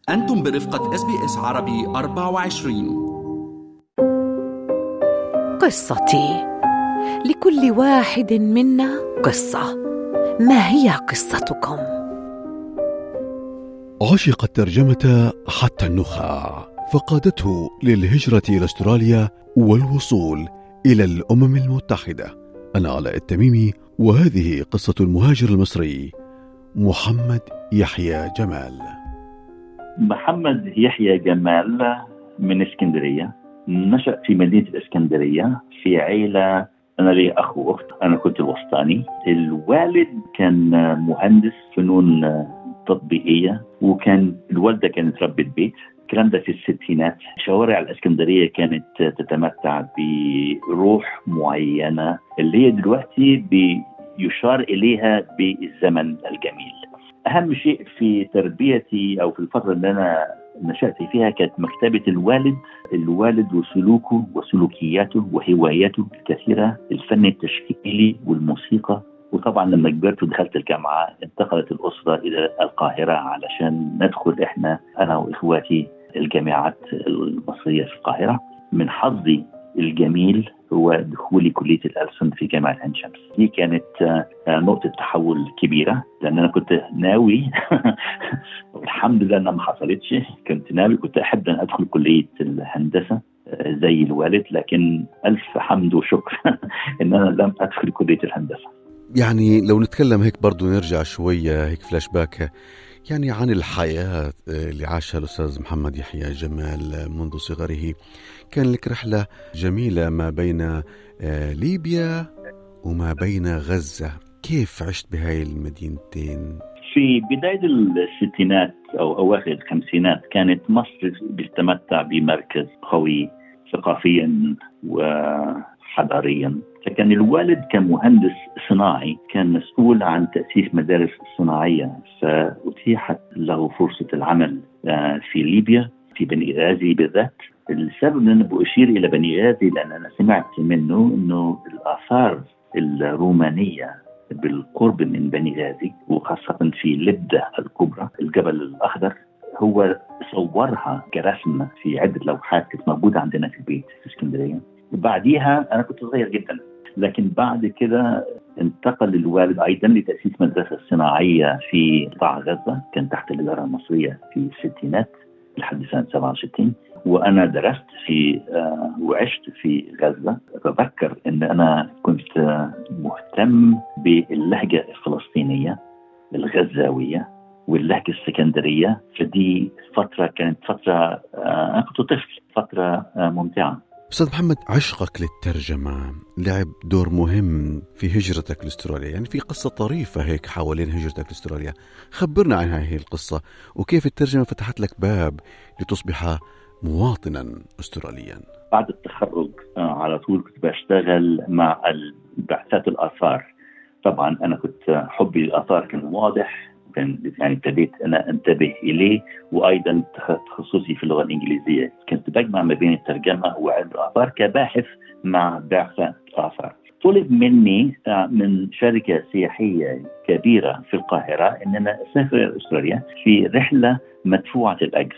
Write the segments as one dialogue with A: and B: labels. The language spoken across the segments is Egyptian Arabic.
A: أنتم برفقة اس بي اس عربي 24
B: قصتي لكل واحد منا قصة ما هي قصتكم؟
C: عشق الترجمة حتى النخاع فقادته للهجرة إلى أستراليا والوصول إلى الأمم المتحدة أنا علاء التميمي وهذه قصة المهاجر المصري محمد يحيى جمال
D: محمد يحيى جمال من اسكندرية نشأ في مدينة الإسكندرية في عيلة أنا لي أخ وأخت أنا كنت الوسطاني الوالد كان مهندس فنون تطبيقية وكان الوالدة كانت ربة بيت الكلام ده في الستينات شوارع الاسكندريه كانت تتمتع بروح معينه اللي هي دلوقتي بيشار اليها بالزمن الجميل اهم شيء في تربيتي او في الفتره اللي انا نشأت فيها كانت مكتبة الوالد الوالد وسلوكه وسلوكياته وهواياته الكثيرة الفن التشكيلي والموسيقى وطبعا لما كبرت ودخلت الجامعة انتقلت الأسرة إلى القاهرة علشان ندخل إحنا أنا وإخواتي الجامعات المصرية في القاهرة من حظي الجميل هو دخولي كلية الألسن في جامعة عين شمس دي كانت نقطة تحول كبيرة لأن أنا كنت ناوي والحمد لله أنها ما حصلتش كنت ناوي كنت أحب أن أدخل كلية الهندسة زي الوالد لكن ألف حمد وشكر أن أنا لم أدخل كلية الهندسة
C: يعني لو نتكلم هيك برضو نرجع شوية هيك فلاش باك يعني عن الحياة اللي عاشها الأستاذ محمد يحيى جمال منذ صغره كان لك رحلة جميلة ما بين ليبيا وما بين غزة كيف عشت بهاي المدينتين؟
D: في بداية الستينات أو أواخر الخمسينات كانت مصر بتتمتع بمركز قوي ثقافيا وحضاريا فكان الوالد كمهندس صناعي كان مسؤول عن تأسيس مدارس صناعية فأتيحت له فرصة العمل في ليبيا في بني غازي بالذات السبب ان انا بأشير الى بني غازي لان انا سمعت منه انه الاثار الرومانيه بالقرب من بني غازي وخاصه في لبده الكبرى الجبل الاخضر هو صورها كرسم في عده لوحات كانت موجوده عندنا في البيت في اسكندريه بعديها انا كنت صغير جدا لكن بعد كده انتقل الوالد ايضا لتاسيس مدرسه صناعيه في قطاع غزه كان تحت الاداره المصريه في الستينات لحد سنه 67 وانا درست في آه وعشت في غزه اتذكر ان انا كنت آه مهتم باللهجه الفلسطينيه الغزاويه واللهجه السكندريه فدي فتره كانت فتره آه انا كنت طفل فتره ممتعه
C: استاذ محمد عشقك للترجمه لعب دور مهم في هجرتك لاستراليا يعني في قصه طريفه هيك حوالين هجرتك لاستراليا خبرنا عن هذه القصه وكيف الترجمه فتحت لك باب لتصبح مواطنا استراليا
D: بعد التخرج على طول كنت بشتغل مع بعثات الاثار طبعا انا كنت حبي للاثار كان واضح كان يعني ابتديت انا انتبه اليه وايضا تخصصي في اللغه الانجليزيه كنت بجمع ما بين الترجمه وعلم الاثار كباحث مع بعثه اثار طلب مني من شركه سياحيه كبيره في القاهره ان انا اسافر الى استراليا في رحله مدفوعه الاجر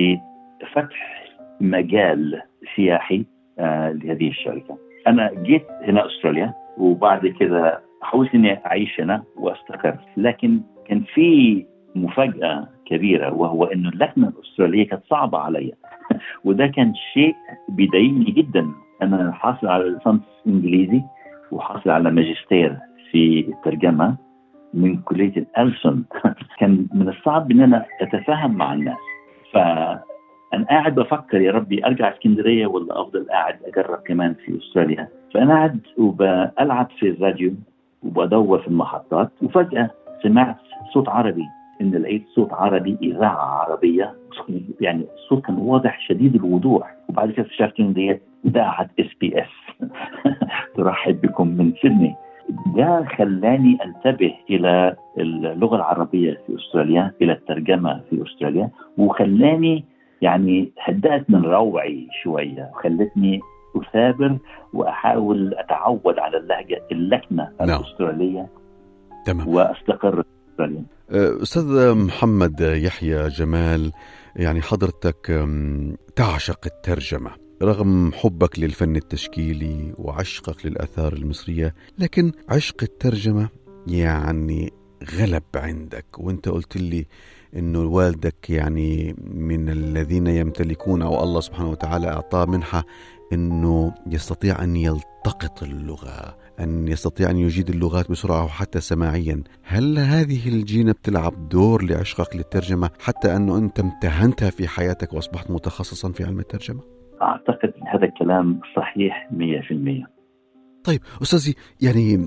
D: لفتح مجال سياحي لهذه الشركه. انا جيت هنا استراليا وبعد كده حاولت اني اعيش هنا واستقر لكن كان في مفاجاه كبيره وهو انه اللكنه الاستراليه كانت صعبه عليا وده كان شيء بيضايقني جدا انا حاصل على ليسانس انجليزي وحاصل على ماجستير في الترجمه من كليه الألسن كان من الصعب ان انا اتفاهم مع الناس ف انا قاعد بفكر يا ربي ارجع اسكندريه ولا افضل قاعد اجرب كمان في استراليا فانا قاعد وبلعب في الراديو وبدور في المحطات وفجاه سمعت صوت عربي ان لقيت صوت عربي اذاعه عربيه يعني الصوت كان واضح شديد الوضوح وبعد كده اكتشفت ان ديت اذاعه اس بي اس ترحب بكم من سيدني ده خلاني انتبه الى اللغه العربيه في استراليا الى الترجمه في استراليا وخلاني يعني هدأت من روعي شويه وخلتني اثابر واحاول اتعود على اللهجه اللكنه
C: نعم.
D: الاستراليه
C: تمام
D: واستقر في استراليا
C: أستاذ محمد يحيى جمال يعني حضرتك تعشق الترجمة رغم حبك للفن التشكيلي وعشقك للآثار المصرية لكن عشق الترجمة يعني غلب عندك وانت قلت لي انه والدك يعني من الذين يمتلكون او الله سبحانه وتعالى اعطاه منحه انه يستطيع ان يلتقط اللغه ان يستطيع ان يجيد اللغات بسرعه وحتى سماعيا هل هذه الجينه بتلعب دور لعشقك للترجمه حتى انه انت امتهنتها في حياتك واصبحت متخصصا في علم الترجمه
D: اعتقد هذا الكلام صحيح 100%
C: طيب استاذي يعني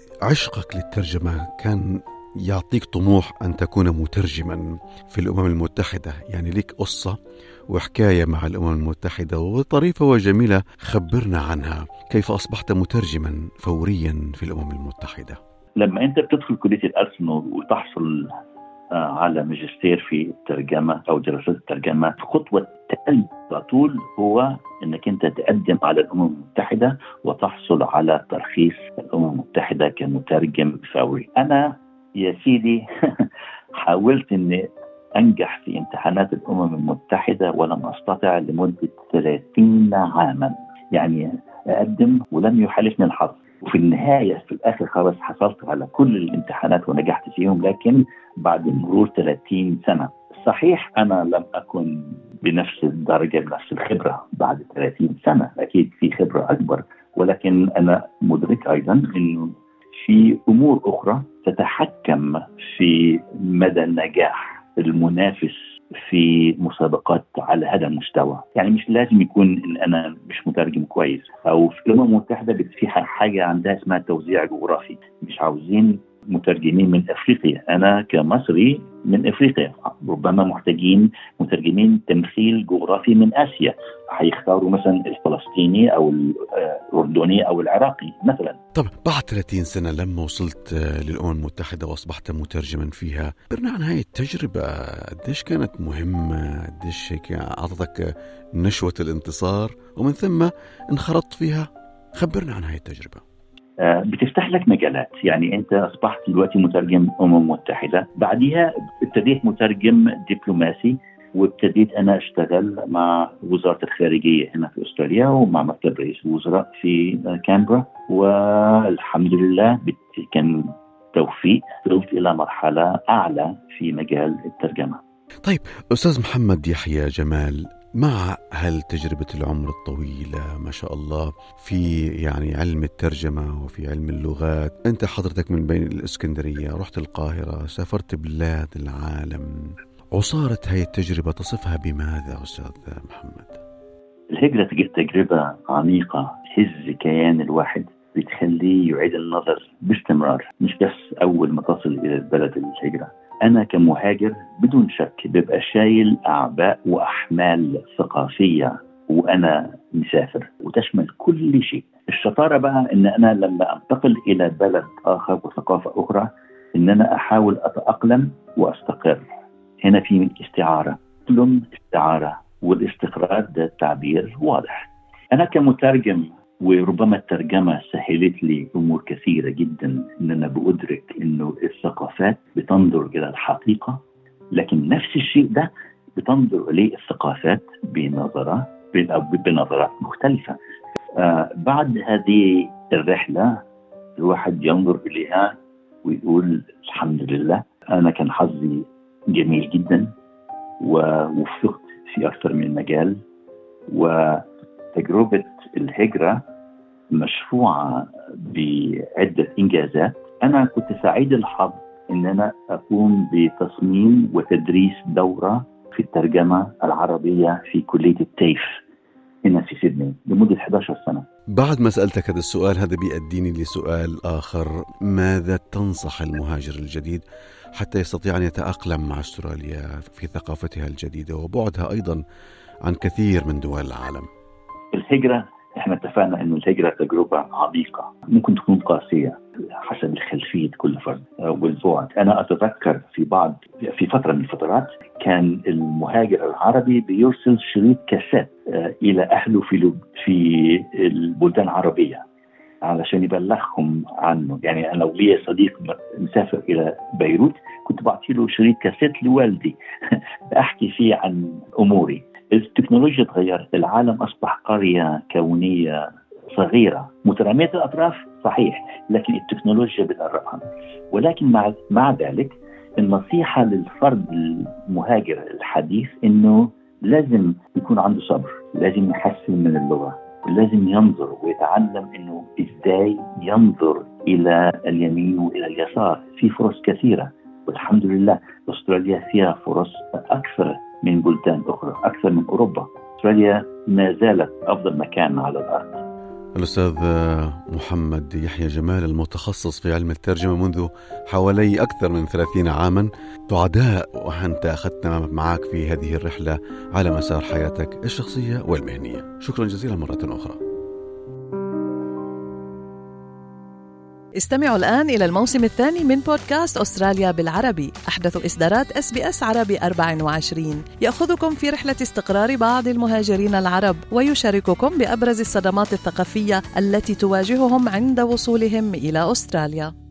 C: عشقك للترجمه كان يعطيك طموح أن تكون مترجما في الأمم المتحدة يعني لك قصة وحكاية مع الأمم المتحدة وطريفة وجميلة خبرنا عنها كيف أصبحت مترجما فوريا في الأمم المتحدة
D: لما أنت بتدخل كلية الألسن وتحصل آه، على ماجستير في الترجمة أو دراسات الترجمة خطوة التالي على طول هو أنك أنت تقدم على الأمم المتحدة وتحصل على ترخيص الأمم المتحدة كمترجم فوري أنا يا سيدي حاولت اني انجح في امتحانات الامم المتحده ولم استطع لمده 30 عاما يعني اقدم ولم يحالفني الحظ وفي النهايه في الاخر خلاص حصلت على كل الامتحانات ونجحت فيهم لكن بعد مرور 30 سنه صحيح انا لم اكن بنفس الدرجه بنفس الخبره بعد 30 سنه اكيد في خبره اكبر ولكن انا مدرك ايضا انه في امور اخرى تتحكم في مدى النجاح المنافس في مسابقات على هذا المستوى يعني مش لازم يكون ان انا مش مترجم كويس او في الامم المتحده في حاجه عندها اسمها توزيع جغرافي مش عاوزين مترجمين من افريقيا انا كمصري من افريقيا ربما محتاجين مترجمين تمثيل جغرافي من اسيا هيختاروا مثلا الفلسطيني او الاردني او العراقي مثلا
C: طب بعد 30 سنه لما وصلت للامم المتحده واصبحت مترجما فيها برنا عن هاي التجربه قديش كانت مهمه قديش هيك اعطتك نشوه الانتصار ومن ثم انخرطت فيها خبرنا عن هاي التجربه
D: آه، بتفتح لك مجالات يعني انت اصبحت دلوقتي مترجم امم متحده بعدها ابتديت مترجم دبلوماسي وابتديت انا اشتغل مع وزاره الخارجيه هنا في استراليا ومع مكتب رئيس الوزراء في كامبرا والحمد لله كان توفيق وصلت الى مرحله اعلى في مجال الترجمه.
C: طيب استاذ محمد يحيى جمال مع هالتجربة العمر الطويلة ما شاء الله في يعني علم الترجمة وفي علم اللغات أنت حضرتك من بين الإسكندرية رحت القاهرة سافرت بلاد العالم عصارة هاي التجربة تصفها بماذا أستاذ محمد؟
D: الهجرة تجربة عميقة تهز كيان الواحد بتخليه يعيد النظر باستمرار مش بس أول ما تصل إلى البلد الهجرة انا كمهاجر بدون شك ببقى شايل اعباء واحمال ثقافيه وانا مسافر وتشمل كل شيء الشطاره بقى ان انا لما انتقل الى بلد اخر وثقافه اخرى ان انا احاول اتاقلم واستقر هنا في استعاره كل استعاره والاستقرار ده تعبير واضح انا كمترجم وربما الترجمة سهلت لي أمور كثيرة جدا إن أنا بأدرك إنه الثقافات بتنظر إلى الحقيقة لكن نفس الشيء ده بتنظر إليه الثقافات بنظرة بنظرات مختلفة آه بعد هذه الرحلة الواحد ينظر إليها ويقول الحمد لله أنا كان حظي جميل جدا ووفقت في أكثر من مجال وتجربة الهجرة مشفوعة بعدة إنجازات أنا كنت سعيد الحظ أن أنا أقوم بتصميم وتدريس دورة في الترجمة العربية في كلية التيف هنا في سيدني لمدة 11 سنة
C: بعد ما سألتك هذا السؤال هذا بيأديني لسؤال آخر ماذا تنصح المهاجر الجديد حتى يستطيع أن يتأقلم مع أستراليا في ثقافتها الجديدة وبعدها أيضا عن كثير من دول العالم
D: الهجرة احنا اتفقنا انه الهجره تجربه عميقه ممكن تكون قاسيه حسب خلفيه كل فرد والبعد انا اتذكر في بعض في فتره من الفترات كان المهاجر العربي بيرسل شريط كاسات آه، الى اهله في في البلدان العربيه علشان يبلغهم عنه يعني انا لو لي صديق مسافر الى بيروت كنت بعطي له شريط كاسيت لوالدي احكي فيه عن اموري التكنولوجيا تغيرت العالم اصبح قريه كونيه صغيره متراميه الاطراف صحيح لكن التكنولوجيا بتقربها ولكن مع مع ذلك النصيحه للفرد المهاجر الحديث انه لازم يكون عنده صبر لازم يحسن من اللغه لازم ينظر ويتعلم انه ازاي ينظر الى اليمين والى اليسار في فرص كثيره والحمد لله استراليا فيها فرص اكثر من بلدان اخرى اكثر من اوروبا استراليا ما زالت افضل مكان على الارض
C: الأستاذ محمد يحيى جمال المتخصص في علم الترجمة منذ حوالي أكثر من ثلاثين عاما سعداء وأنت أخذتنا معك في هذه الرحلة على مسار حياتك الشخصية والمهنية شكرا جزيلا مرة أخرى
E: استمعوا الآن إلى الموسم الثاني من بودكاست أستراليا بالعربي أحدث إصدارات اس بي اس عربي 24 يأخذكم في رحلة استقرار بعض المهاجرين العرب ويشارككم بأبرز الصدمات الثقافية التي تواجههم عند وصولهم إلى أستراليا